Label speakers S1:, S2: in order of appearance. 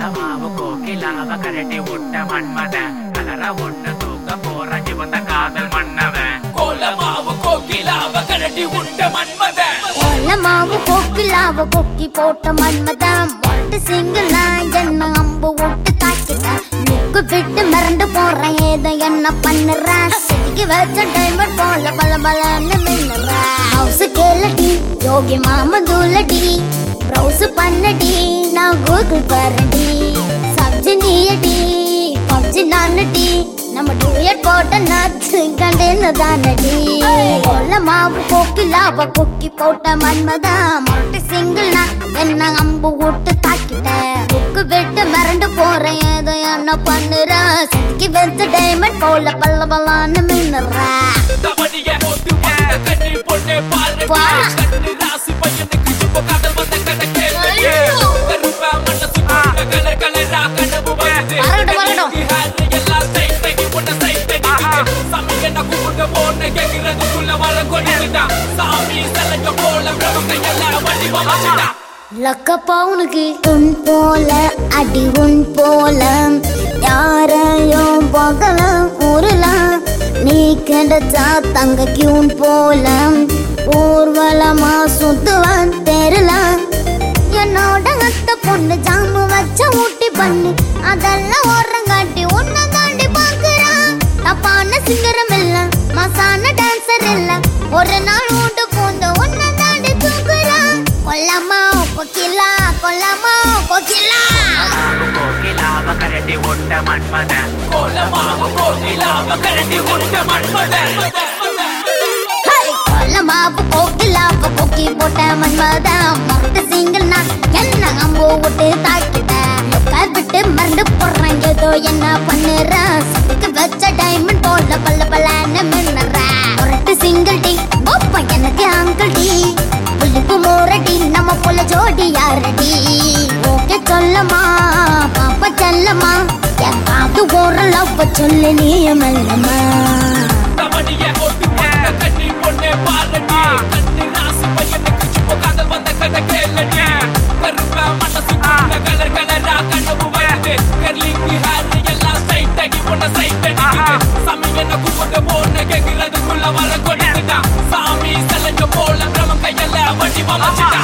S1: மாவு கோக்கிலாவ கரட்டி விட்ட மன்மதன் கலர ஒண்ணு தூக்க போற சிவந்த காதல் மன்னவன்
S2: கோலமாவு கோகிலாவ கரடி உண்ட மன்மதன்
S3: மாவு கொக்கிலாவ கொக்கி போட்ட மன்மதம் ஒட்டு சிங்கிள் நான் என்ன அம்பு விட்டு தாக்கிட்டேன் முக்கு விட்டு மிரண்டு போறேன் ஏதோ என்ன பண்ணுறேன் செதுக்கி வச்ச டைமண்ட் போல பல பலன்னு மின்னுறேன் ஹவுஸ் கேளடி யோகி மாமா தூளடி ப்ரௌஸ் பண்ணடி நான் கூகுள் பாருடி சப்ஜி நீயடி பப்ஜி நானடி நம்ம டூயட் போட்ட நச்சு கண்டேன்னு தானடி கொல்ல மாவு கோக்கிலாவ கொக்கி போட்ட மன்மதா மொட்டை சிங்கிள் நான் என்ன அம்பு விட்டு தாக்கிட்டேன் புக்கு விட்டு மிரண்டு போறேன் ஏதோ என்ன பண்ணுறேன் சிக்கி வச்ச டைமண்ட் போல பல்ல பல்லான்னு மின்னுறேன்
S2: தவடிய போட்டு வந்த கண்ணி பொண்ணே பாரு
S3: வா.
S2: கண்ணு ராசி பையனுக்கு இப்போ காதல் வந்த கதை கேளு
S3: ஐயோ.
S2: கருப்பா மனசுக்குள்ள கலர் கலரா கனவு வருது
S3: வரட்டும், வரட்டும்.
S2: கண்ணுக்கு ஹேர் எல்லாம் சைட் தகி உன்னை சைட் தகிக்குது சாமி என்ன கூப்பிட்டு போன கேட்கிறதுக்குள்ள வர கொடிக்குதான் சாமி சலங்க போல பிரபங்க எல்லாம் வழி வச்சுட்டா
S3: லக்கப்பா உனக்கு உன் போல அடி உன் போல யாரையும் பார்க்கலாம் ஊரலாம் நீ கிடைச்சா தங்க கியூன் போல ஊர்வலமா சுத்துவான் தெருலாம் என்னோட அத்த பொண்ணு ஜாமு வச்ச ஊட்டி பண்ணு அதெல்லாம் ஓரங்காட்டி உன்னை தாண்டி பாக்குறான் தப்பான சிங்கரம் இல்ல மசான டான்சர் இல்ல ஒரு நாள் உண்டு பூந்து உன்னை தாண்டி தூக்குறான் கொல்லம்மா கொக்கிலா கொல்லம்மா கொக்கிலா
S1: மாவு கோக்கிலாவ கரட்டி விட்ட மன்மதன்
S2: கோலமாவு கோகிலாவ கரடி உண்ட மன்மதன்
S3: கொல்லம்மா கொக்கிலா கொக்கி போட்ட மன்மதா மொத்த சிங்கிள் நான் என்ன அம்பு விட்டு தாக்கிட்டேன் லுக்கா விட்டு மறந்து போடுறேன் ஏதோ என்ன பண்ணுறேன் சுத்துக்கு வச்ச டைமண்ட் போல பல்ல பல்லன்னு மின்னுறேன் ஒரட்டு சிங்கிள் டி ஒப்ப எனக்கு அங்கிள் டி புள்ளிப்பு மோரடி நம்ம போல ஜோடி யாரடி ஓகே சொல்லமா பாப்பா செல்லமா என் காத்து ஒரு லவ் சொல்லு நீ மெல்லமா
S2: தவடிய போட்டு வந்த கண்ணி பொண்ணே பாரு கண்ணு ராசி பையனுக்கு இப்போ காதல் வந்த கதை கேளடி கருப்பா மனசுக்குள்ள கலர் கலரா கனவு வருது கர்லிங்கு ஹேர் எல்லாம் சைட் தகி உன்னை சைட் அடிக்குது சாமி என்ன கூப்பிட்டு போன கேட்கிறதுக்குள்ள வர கொடிக்குதான் சாமி சலங்க போல பிரம கையில வடி வச்சுட்டா